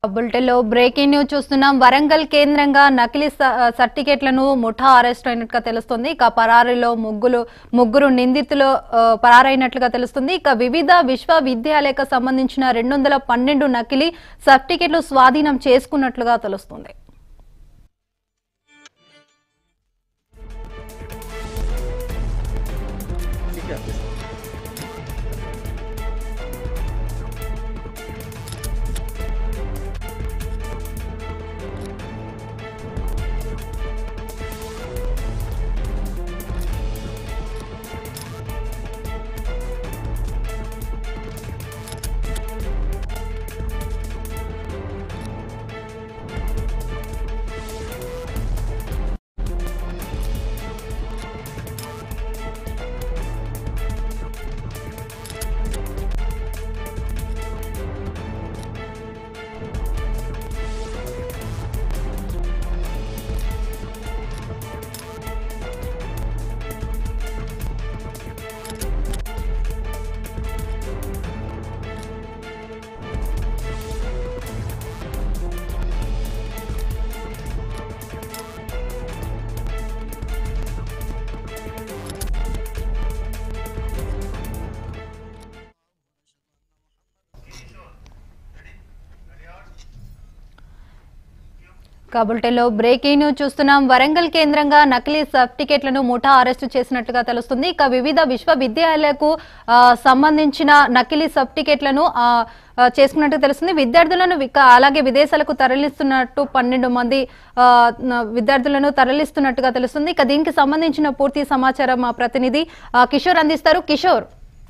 బులెటిన్లో breaking news చూస్తున్నాం వరంగల్ కేంద్రంగా నకిలీ స- సర్టిఫికేట్లను ముఠా అరెస్ట్ అయినట్టుగా తెలుస్తుంది ఇక పరారీలో ముగ్గురు ముగ్గురు నిందితులు ఆ, పరారైనట్లుగా తెలుస్తుంది ఇక వివిధ విశ్వవిద్యాలయకు సంబంధించిన రెండు వందల పన్నెండు నకిలీ సర్టిఫికేట్లు స్వాధీనం చేసుకున్నట్లుగా తెలుస్తుంది కాబుల్టెలో బ్రేకింగ్ న్యూస్ చూస్తున్నాం వరంగల్ కేంద్రంగా నకిలీ సర్టిఫికేట్లను ముఠా అరెస్టు చేసినట్టుగా తెలుస్తుంది ఇక వివిధ విశ్వవిద్యాలయాలకు ఆ, సంబంధించిన నకిలీ సర్టిఫికేట్లను ఆ, ఆ, చేసుకున్నట్టు తెలుస్తుంది విద్యార్థులను విక- అలాగే విదేశాలకు తరలిస్తున్నట్టు పన్నెండు మంది ఆ, న- విద్యార్థులను తరలిస్తున్నట్టుగా తెలుస్తుంది ఇక దీనికి సంబంధించిన పూర్తి సమాచారం మా ప్రతినిధి ఆ, కిషోర్ అందిస్తారు కిషోర్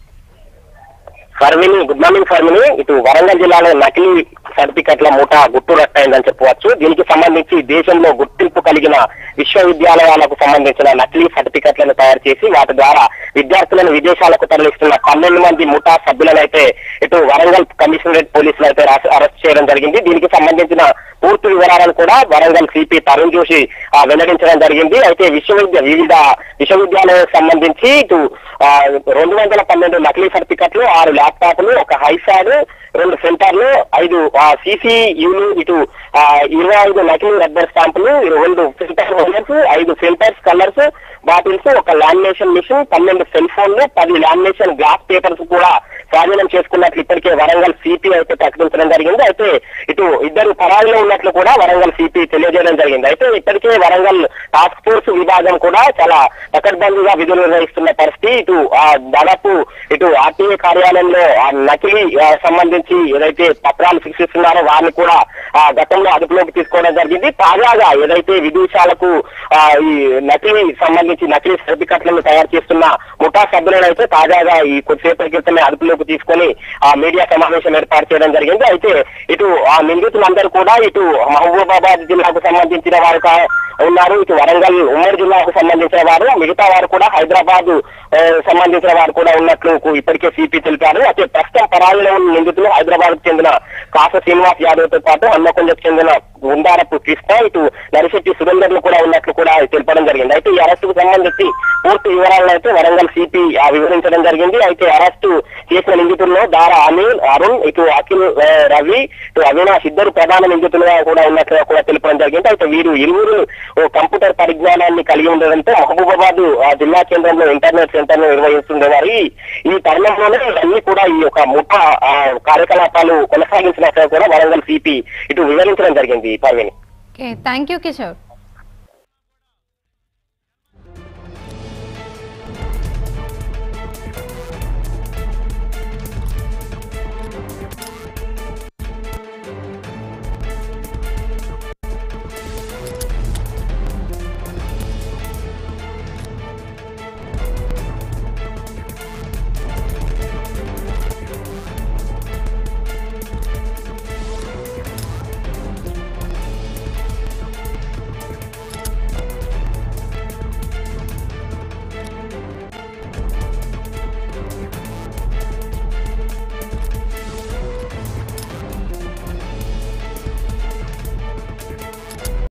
ఫర్మిని గుడ్ మార్నింగ్ ఫర్మిని ఇటు వరంగల్ జిల్లాలో నకిలీ సర్టిఫికెట్ల మూట గుట్టు రట్టయిందని చెప్పవచ్చు దీనికి సంబంధించి దేశంలో గుర్తింపు కలిగిన విశ్వవిద్యాలయాలకు సంబంధించిన నకిలీ సర్టిఫికెట్లను తయారు చేసి వాటి ద్వారా విద్యార్థులను విదేశాలకు తరలిస్తున్న పన్నెండు మంది ముఠా సభ్యులను అయితే ఇటు వరంగల్ కమిషనరేట్ పోలీసులు అయితే రాసి- అరెస్ట్ చేయడం జరిగింది దీనికి సంబంధించిన పూర్తి వివరాలను కూడా వరంగల్ సిపి తరుణ్ జోషి ఆ, వెల్లడించడం జరిగింది అయితే విశ్వవిద్య వివిధ విశ్వవిద్యాలయాలకు సంబంధించి ఇటు ఆ, రెండు వందల పన్నెండు నకిలీ సర్టిఫికెట్లు ఆరు ల్యాప్టాప్లు ఒక హైసాడ్ రెండు సెంటర్లు ఐదు సిసి యూలు ఇటు ఆ, ఇరవై ఐదు నకిలీ రబ్బర్ స్టాంపులు రెండు ఫిల్టర్ హోల్డర్స్ ఐదు ఫిల్టర్స్ కలర్స్ బాటిల్స్ ఒక లామినేషన్ మిషన్ పన్నెండు సెల్ ఫోన్లు పది లామినేషన్ గ్లాస్ పేపర్స్ కూడా స్వాధీనం చేసుకున్నట్లు ఇప్పటికే వరంగల్ సిపి అయితే ప్రకటించడం జరిగింది అయితే ఇటు ఇద్దరు పరాయిలో ఉన్నట్లు కూడా వరంగల్ సిపి తెలియజేయడం జరిగింది అయితే ఇప్పటికే వరంగల్ టాస్క్ ఫోర్స్ విభాగం కూడా చాలా పకడ్బందీగా విధులు నిర్వహిస్తున్న పరిస్థితి ఇటు ఆ, దాదాపు ఇటు ఆర్టీఏ కార్యాలయంలో ఆ నకిలీ ఆ, సంబంధించి ఏదైతే పత్రాలు సృష్టిస్తున్నారో వారిని కూడా ఆ, గతంలో అదుపులోకి తీసుకోవడం జరిగింది తాజాగా ఏదైతే విదేశాలకు ఆ, ఈ నకిలీ సంబంధించి నకిలీ సర్టిఫికెట్లను తయారు చేస్తున్న ముఠా సభ్యులను అయితే తాజాగా ఈ కొద్దిసేపటి క్రితమే అదుపులోకి తీసుకొని ఆ మీడియా సమావేశం ఏర్పాటు చేయడం జరిగింది అయితే ఇటు ఆ నిందితులందరూ కూడా ఇటు మహబూబాబాద్ జిల్లాకు సంబంధించిన వారు కా- ఉన్నారు ఇటు వరంగల్ ఉమ్మడి జిల్లాకు సంబంధించిన వారు మిగతా వారు కూడా హైదరాబాద్ ఆ, సంబంధించిన వారు కూడా ఉన్నట్లు ఇప్పటికే సిపి తెలిపారు అయితే ప్రస్తుతం పరాయిలో ఉన్న నిందితులు హైదరాబాద్ కు చెందిన కాస శ్రీనివాస్ యాదవ్ తో పాటు హన్మకొండకు చెందిన ఉందారపు కృష్ణ ఇటు నరిశెట్టి సురేందర్లు కూడా ఉన్నట్లు కూడా తెలపడం జరిగింది అయితే ఈ అరెస్టుకు సంబంధించి పూర్తి వివరాలను అయితే వరంగల్ సిపి వివరించడం జరిగింది అయితే అరెస్టు చేసిన నిందితుల్లో దారా అనిల్ అరుణ్ ఇటు అఖిల్ ఆ, రవి ఇటు అవినాష్ ఇద్దరు ప్రధాన నిందితులుగా కూడా ఉన్నట్లుగా కూడా తెలపడం జరిగింది అయితే వీరు ఇరువురు ఓ కంప్యూటర్ పరిజ్ఞానాన్ని కలిగి ఉండడంతో మహబూబాబాద్ ఆ, జిల్లా కేంద్రంలో ఇంటర్నెట్ సెంటర్ ను నిర్వహిస్తుండేవారు ఈ ఈ తరుణంలోనే ఇవన్నీ కూడా ఈ యొక్క ముఠా ఆ, కార్యకలాపాలు కొనసాగించినట్లు కూడా వరంగల్ సిపి ఇటు వివరించడం జరిగింది పర్వీని ఓకే థ్యాంక్ యూ కిషోర్